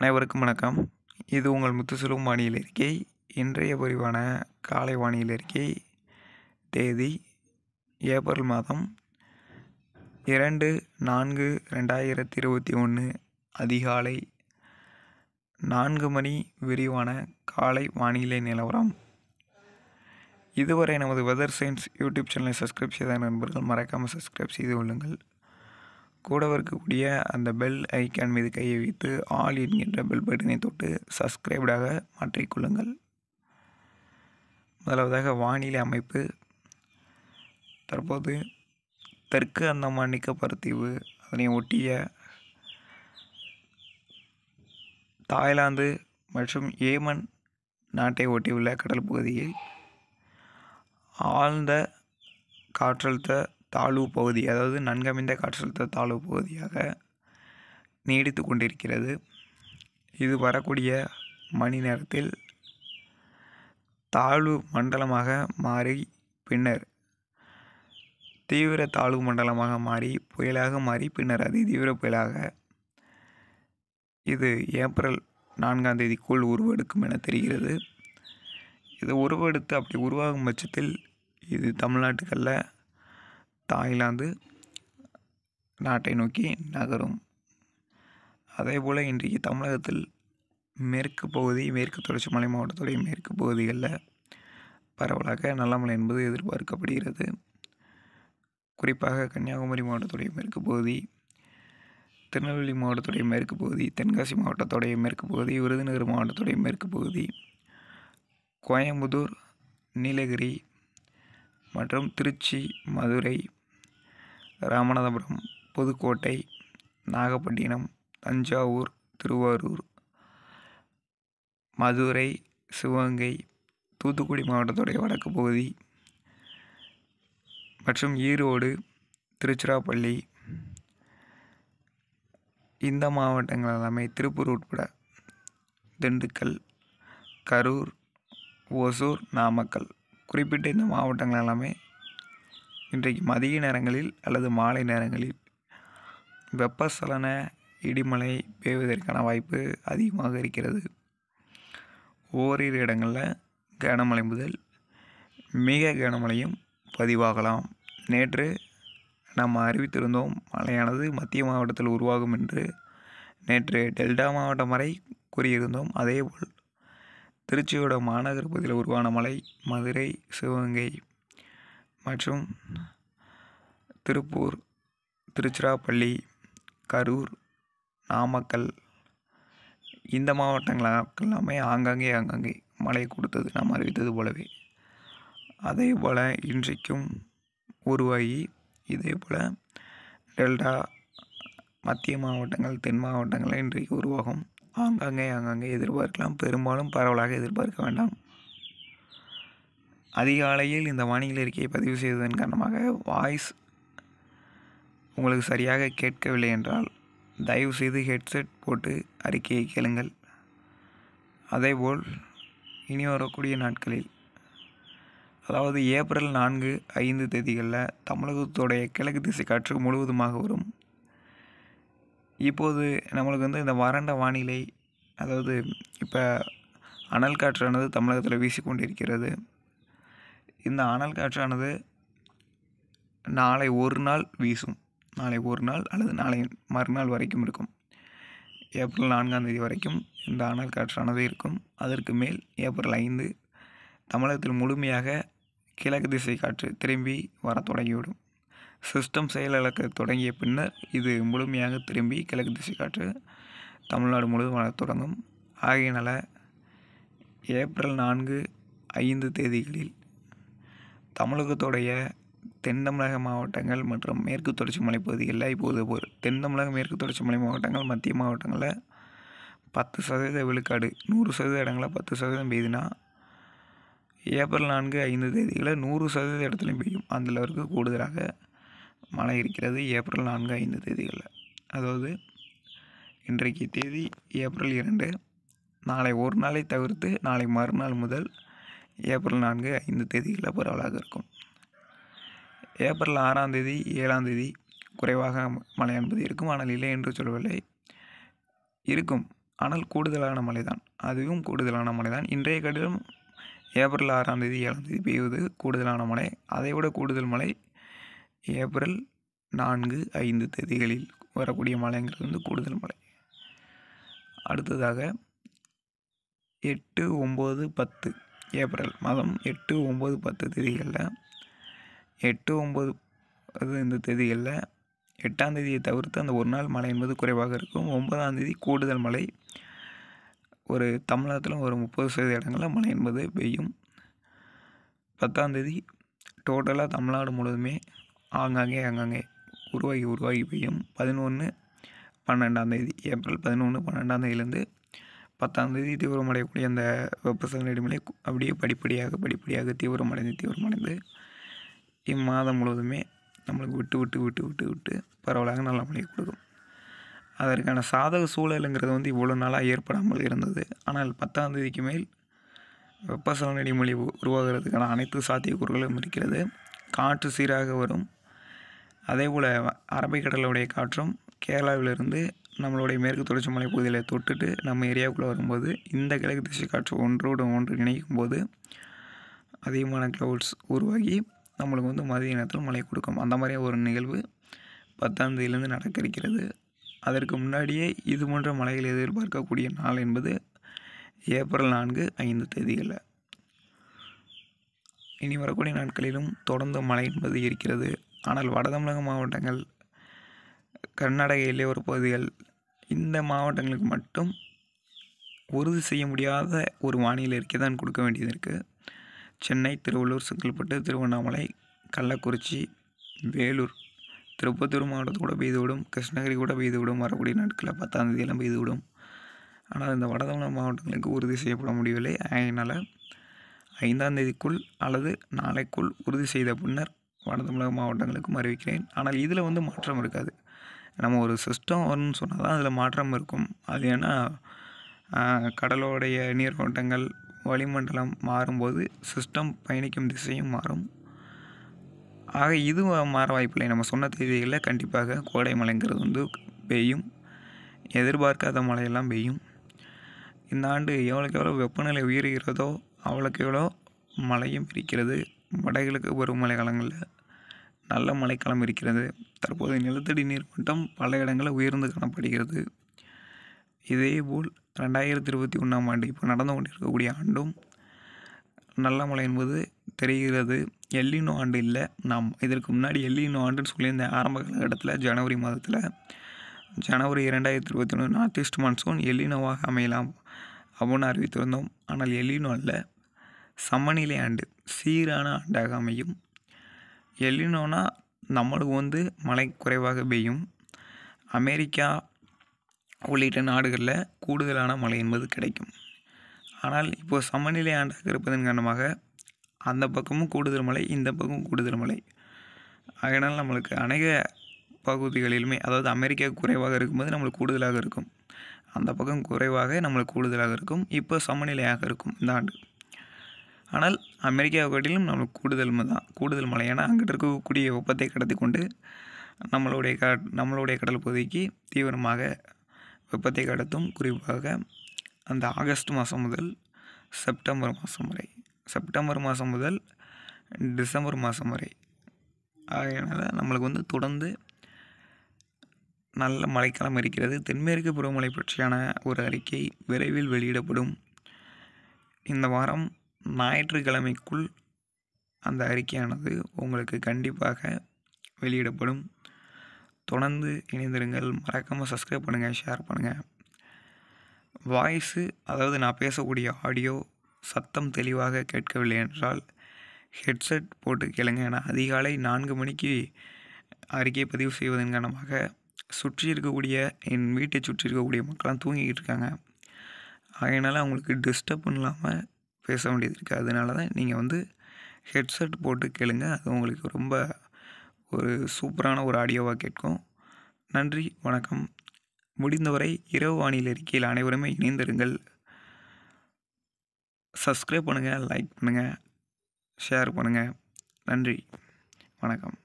அனைவருக்கும் வணக்கம் இது உங்கள் முத்துசுலும் வானிலை அறிக்கை இன்றைய பதிவான காலை வானிலை அறிக்கை தேதி ஏப்ரல் மாதம் இரண்டு நான்கு ரெண்டாயிரத்தி இருபத்தி ஒன்று அதிகாலை நான்கு மணி விரிவான காலை வானிலை நிலவரம் இதுவரை நமது வெதர் சயின்ஸ் யூடியூப் சேனலை சப்ஸ்கிரைப் செய்த நண்பர்கள் மறக்காமல் சப்ஸ்கிரைப் செய்து கொள்ளுங்கள் கூடவே இருக்கக்கூடிய அந்த பெல் ஐக்கான் மீது கையை வைத்து ஆல் என்கின்ற பெல் பட்டனை தொட்டு சப்ஸ்கிரைப்டாக மாற்றிக்கொள்ளுங்கள் முதலாவதாக வானிலை அமைப்பு தற்போது தெற்கு அந்தமான் நிக்கோபார் தீவு அதனை ஒட்டிய தாய்லாந்து மற்றும் ஏமன் நாட்டை ஒட்டியுள்ள கடல் பகுதியில் ஆழ்ந்த காற்றழுத்த தாழ்வு பகுதி அதாவது நன்கமைந்த காற்றழுத்த தாழ்வு பகுதியாக நீடித்து கொண்டிருக்கிறது இது வரக்கூடிய மணி நேரத்தில் தாழ்வு மண்டலமாக மாறி பின்னர் தீவிர தாழ்வு மண்டலமாக மாறி புயலாக மாறி பின்னர் அதி தீவிர புயலாக இது ஏப்ரல் நான்காம் தேதிக்குள் உருவெடுக்கும் என தெரிகிறது இது உருவெடுத்து அப்படி உருவாகும் பட்சத்தில் இது தமிழ்நாட்டுகளில் தாய்லாந்து நாட்டை நோக்கி நகரும் அதே போல் இன்றைக்கு தமிழகத்தில் மேற்கு பகுதி மேற்கு தொடர்ச்சி மலை மாவட்டத்துடைய மேற்கு பகுதிகளில் பரவலாக நல்ல மழை என்பது எதிர்பார்க்கப்படுகிறது குறிப்பாக கன்னியாகுமரி மாவட்டத்துடைய மேற்கு பகுதி திருநெல்வேலி மாவட்டத்துடைய மேற்கு பகுதி தென்காசி மாவட்டத்துடைய மேற்கு பகுதி விருதுநகர் மாவட்டத்துடைய மேற்கு பகுதி கோயம்புத்தூர் நீலகிரி மற்றும் திருச்சி மதுரை ராமநாதபுரம் புதுக்கோட்டை நாகப்பட்டினம் தஞ்சாவூர் திருவாரூர் மதுரை சிவகங்கை தூத்துக்குடி மாவட்டத்துடைய வடக்கு பகுதி மற்றும் ஈரோடு திருச்சிராப்பள்ளி இந்த மாவட்டங்கள் எல்லாமே திருப்பூர் உட்பட திண்டுக்கல் கரூர் ஒசூர் நாமக்கல் குறிப்பிட்ட இந்த மாவட்டங்கள் எல்லாமே இன்றைக்கு மதிய நேரங்களில் அல்லது மாலை நேரங்களில் வெப்பசலன இடிமலை பெய்வதற்கான வாய்ப்பு அதிகமாக இருக்கிறது ஓரிரு இடங்களில் கனமழை முதல் மிக கனமழையும் பதிவாகலாம் நேற்று நாம் அறிவித்திருந்தோம் மழையானது மத்திய மாவட்டத்தில் உருவாகும் என்று நேற்று டெல்டா மாவட்டம் வரை கூறியிருந்தோம் அதேபோல் திருச்சியோட மாநகர் பகுதியில் உருவான மழை மதுரை சிவகங்கை மற்றும் திருப்பூர் திருச்சிராப்பள்ளி கரூர் நாமக்கல் இந்த மாவட்டங்கள் எல்லாமே ஆங்காங்கே ஆங்காங்கே மழை கொடுத்தது நாம் அறிவித்தது போலவே அதே போல் இன்றைக்கும் உருவாகி இதே போல் டெல்டா மத்திய மாவட்டங்கள் தென் மாவட்டங்கள் இன்றைக்கு உருவாகும் ஆங்காங்கே ஆங்காங்கே எதிர்பார்க்கலாம் பெரும்பாலும் பரவலாக எதிர்பார்க்க வேண்டாம் அதிகாலையில் இந்த வானிலை அறிக்கையை பதிவு செய்ததன் காரணமாக வாய்ஸ் உங்களுக்கு சரியாக கேட்கவில்லை என்றால் தயவு செய்து ஹெட்செட் போட்டு அறிக்கையை கேளுங்கள் அதேபோல் இனி வரக்கூடிய நாட்களில் அதாவது ஏப்ரல் நான்கு ஐந்து தேதிகளில் தமிழகத்துடைய கிழக்கு திசை காற்று முழுவதுமாக வரும் இப்போது நம்மளுக்கு வந்து இந்த வறண்ட வானிலை அதாவது இப்போ அனல் காற்றானது தமிழகத்தில் வீசிக்கொண்டிருக்கிறது இந்த அனல் காற்றானது நாளை ஒரு நாள் வீசும் நாளை ஒரு நாள் அல்லது நாளை மறுநாள் வரைக்கும் இருக்கும் ஏப்ரல் நான்காம் தேதி வரைக்கும் இந்த அனல் காற்றானது இருக்கும் அதற்கு மேல் ஏப்ரல் ஐந்து தமிழகத்தில் முழுமையாக கிழக்கு திசை காற்று திரும்பி வர தொடங்கிவிடும் சிஸ்டம் செயலிழக்க தொடங்கிய பின்னர் இது முழுமையாக திரும்பி கிழக்கு திசை காற்று தமிழ்நாடு முழுவதும் வர தொடங்கும் ஆகையினால ஏப்ரல் நான்கு ஐந்து தேதிகளில் தமிழகத்துடைய தென் தமிழக மாவட்டங்கள் மற்றும் மேற்கு தொடர்ச்சி மலைப்பகுதிகளில் இப்போது ஒரு தென் தமிழக மேற்கு தொடர்ச்சி மலை மாவட்டங்கள் மத்திய மாவட்டங்களில் பத்து சதவீத விழுக்காடு நூறு சதவீத இடங்களில் பத்து சதவீதம் பெய்யுதுன்னா ஏப்ரல் நான்கு ஐந்து தேதிகளில் நூறு சதவீத இடத்துலையும் பெய்யும் அந்த அளவுக்கு கூடுதலாக மழை இருக்கிறது ஏப்ரல் நான்கு ஐந்து தேதிகளில் அதாவது இன்றைக்கு தேதி ஏப்ரல் இரண்டு நாளை ஒரு நாளை தவிர்த்து நாளை மறுநாள் முதல் ஏப்ரல் நான்கு ஐந்து தேதிகளில் பரவலாக இருக்கும் ஏப்ரல் ஆறாம் தேதி ஏழாம் தேதி குறைவாக மழை என்பது இருக்கும் ஆனால் இல்லை என்று சொல்லவில்லை இருக்கும் ஆனால் கூடுதலான மழை தான் அதுவும் கூடுதலான மழை தான் இன்றைய கடிதம் ஏப்ரல் ஆறாம் தேதி ஏழாம் தேதி பெய்வது கூடுதலான மழை அதைவிட கூடுதல் மழை ஏப்ரல் நான்கு ஐந்து தேதிகளில் வரக்கூடிய மழைங்கிறது வந்து கூடுதல் மழை அடுத்ததாக எட்டு ஒம்பது பத்து ஏப்ரல் மாதம் எட்டு ஒம்பது பத்து தேதிகளில் எட்டு ஒம்பது அது இந்த தேதிகளில் எட்டாம் தேதியை தவிர்த்து அந்த ஒரு நாள் மழை என்பது குறைவாக இருக்கும் ஒன்பதாம் தேதி கூடுதல் மழை ஒரு தமிழகத்தில் ஒரு முப்பது சதவீத இடங்களில் மழை என்பது பெய்யும் பத்தாம் தேதி டோட்டலாக தமிழ்நாடு முழுவதுமே ஆங்காங்கே ஆங்காங்கே உருவாகி உருவாகி பெய்யும் பதினொன்று பன்னெண்டாம் தேதி ஏப்ரல் பதினொன்று பன்னெண்டாம் தேதியிலேருந்து பத்தாம் தேதி தீவிரமடையக்கூடிய அந்த வெப்பசலன இடைமலை அப்படியே படிப்படியாக படிப்படியாக தீவிரமடைந்து தீவிரமடைந்து இம்மாதம் முழுவதுமே நம்மளுக்கு விட்டு விட்டு விட்டு விட்டு விட்டு பரவலாக நல்ல மழையை கொடுக்கும் அதற்கான சாதக சூழலுங்கிறது வந்து இவ்வளோ நாளாக ஏற்படாமல் இருந்தது ஆனால் பத்தாம் தேதிக்கு மேல் வெப்பசலன இடைமொழி உருவாகிறதுக்கான அனைத்து சாத்தியக்கூறுகளும் இருக்கிறது காற்று சீராக வரும் அதே போல் அரபிக்கடலுடைய காற்றும் கேரளாவிலிருந்து நம்மளுடைய மேற்கு தொடர்ச்சி மலை பகுதியில் தொட்டுட்டு நம்ம ஏரியாவுக்குள்ளே வரும்போது இந்த கிழக்கு திசை காற்று ஒன்றோடு ஒன்று இணைக்கும் போது அதிகமான க்ளவுட்ஸ் உருவாகி நம்மளுக்கு வந்து மதிய நேரத்தில் மழை கொடுக்கும் அந்த மாதிரி ஒரு நிகழ்வு பத்தாம் தேதியிலேருந்து நடக்க இருக்கிறது அதற்கு முன்னாடியே இது போன்ற மழைகள் எதிர்பார்க்கக்கூடிய நாள் என்பது ஏப்ரல் நான்கு ஐந்து தேதிகளில் இனி வரக்கூடிய நாட்களிலும் தொடர்ந்து மழை என்பது இருக்கிறது ஆனால் வட தமிழக மாவட்டங்கள் கர்நாடக எல்லையோர பகுதிகள் இந்த மாவட்டங்களுக்கு மட்டும் உறுதி செய்ய முடியாத ஒரு வானிலை அறிக்கை தான் கொடுக்க வேண்டியது இருக்குது சென்னை திருவள்ளூர் செங்கல்பட்டு திருவண்ணாமலை கள்ளக்குறிச்சி வேலூர் திருப்பத்தூர் மாவட்டத்து கூட பெய்து விடும் கிருஷ்ணகிரி கூட பெய்து விடும் வரக்கூடிய நாட்களில் பத்தாம் தேதியெல்லாம் பெய்து விடும் ஆனால் இந்த வட தமிழக மாவட்டங்களுக்கு உறுதி செய்யப்பட முடியவில்லை அதனால் ஐந்தாம் தேதிக்குள் அல்லது நாளைக்குள் உறுதி செய்த பின்னர் வட தமிழக மாவட்டங்களுக்கும் அறிவிக்கிறேன் ஆனால் இதில் வந்து மாற்றம் இருக்காது நம்ம ஒரு சிஸ்டம் வரும்னு சொன்னால் தான் அதில் மாற்றம் இருக்கும் அது ஏன்னா கடலோடைய நீரோட்டங்கள் வளிமண்டலம் மாறும்போது சிஸ்டம் பயணிக்கும் திசையும் மாறும் ஆக இது மாற வாய்ப்பில்லை நம்ம சொன்ன தேதிகளில் கண்டிப்பாக கோடை மழைங்கிறது வந்து பெய்யும் எதிர்பார்க்காத மழையெல்லாம் பெய்யும் இந்த ஆண்டு எவ்வளோக்கு எவ்வளோ வெப்பநிலை உயர்கிறதோ அவ்வளோக்கு எவ்வளோ மழையும் இருக்கிறது வடகிழக்கு பருவமழை காலங்களில் நல்ல மழைக்காலம் இருக்கிறது தற்போது நிலத்தடி நீர் மட்டம் பல இடங்களில் உயர்ந்து காணப்படுகிறது இதேபோல் ரெண்டாயிரத்தி இருபத்தி ஒன்றாம் ஆண்டு இப்போ நடந்து கொண்டிருக்கக்கூடிய ஆண்டும் நல்ல மழை என்பது தெரிகிறது எல்லினோ ஆண்டு இல்லை நாம் இதற்கு முன்னாடி எல்லினோ ஆண்டுன்னு சொல்லியிருந்தேன் ஆரம்ப காலகட்டத்தில் ஜனவரி மாதத்தில் ஜனவரி இரண்டாயிரத்தி இருபத்தி ஒன்று நார்த் ஈஸ்ட் மான்சூன் எல்லினோவாக அமையலாம் அப்படின்னு அறிவித்திருந்தோம் ஆனால் எல்லினோ அல்ல சமநிலை ஆண்டு சீரான ஆண்டாக அமையும் எல்லினோனா நம்மளுக்கு வந்து மழை குறைவாக பெய்யும் அமெரிக்கா உள்ளிட்ட நாடுகளில் கூடுதலான மழை என்பது கிடைக்கும் ஆனால் இப்போ சமநிலை ஆண்டாக இருப்பதன் காரணமாக அந்த பக்கமும் கூடுதல் மழை இந்த பக்கமும் கூடுதல் மழை அதனால் நம்மளுக்கு அநேக பகுதிகளிலுமே அதாவது அமெரிக்கா குறைவாக இருக்கும்போது நம்மளுக்கு கூடுதலாக இருக்கும் அந்த பக்கம் குறைவாக நம்மளுக்கு கூடுதலாக இருக்கும் இப்போ சமநிலையாக இருக்கும் இந்த ஆண்டு ஆனால் அமெரிக்காவை காட்டிலும் நம்மளுக்கு கூடுதல் தான் கூடுதல் மழை ஏன்னா அங்கிட்டு இருக்கக்கூடிய வெப்பத்தை கடத்தி கொண்டு நம்மளுடைய க நம்மளுடைய கடல் பகுதிக்கு தீவிரமாக வெப்பத்தை கடத்தும் குறிப்பாக அந்த ஆகஸ்ட் மாதம் முதல் செப்டம்பர் மாதம் வரை செப்டம்பர் மாதம் முதல் டிசம்பர் மாதம் வரை அதனால் நம்மளுக்கு வந்து தொடர்ந்து நல்ல மழைக்காலம் இருக்கிறது தென்மேற்கு பருவமழை பற்றியான ஒரு அறிக்கை விரைவில் வெளியிடப்படும் இந்த வாரம் ஞாயிற்றுக்கிழமைக்குள் அந்த அறிக்கையானது உங்களுக்கு கண்டிப்பாக வெளியிடப்படும் தொடர்ந்து இணைந்திருங்கள் மறக்காமல் சப்ஸ்கிரைப் பண்ணுங்கள் ஷேர் பண்ணுங்கள் வாய்ஸு அதாவது நான் பேசக்கூடிய ஆடியோ சத்தம் தெளிவாக கேட்கவில்லை என்றால் ஹெட்செட் போட்டு கேளுங்க ஏன்னா அதிகாலை நான்கு மணிக்கு அறிக்கை பதிவு செய்வதன் காரணமாக சுற்றி இருக்கக்கூடிய என் வீட்டை சுற்றி இருக்கக்கூடிய மக்கள்லாம் தூங்கிக்கிட்டு இருக்காங்க அதனால் அவங்களுக்கு டிஸ்டர்ப் இல்லாமல் பேச வேண்டியது இருக்குது அதனால தான் நீங்கள் வந்து ஹெட்செட் போட்டு கேளுங்க அது உங்களுக்கு ரொம்ப ஒரு சூப்பரான ஒரு ஆடியோவாக கேட்கும் நன்றி வணக்கம் முடிந்தவரை இரவு வானிலை அறிக்கையில் அனைவருமே இணைந்திருங்கள் சப்ஸ்கிரைப் பண்ணுங்கள் லைக் பண்ணுங்கள் ஷேர் பண்ணுங்கள் நன்றி வணக்கம்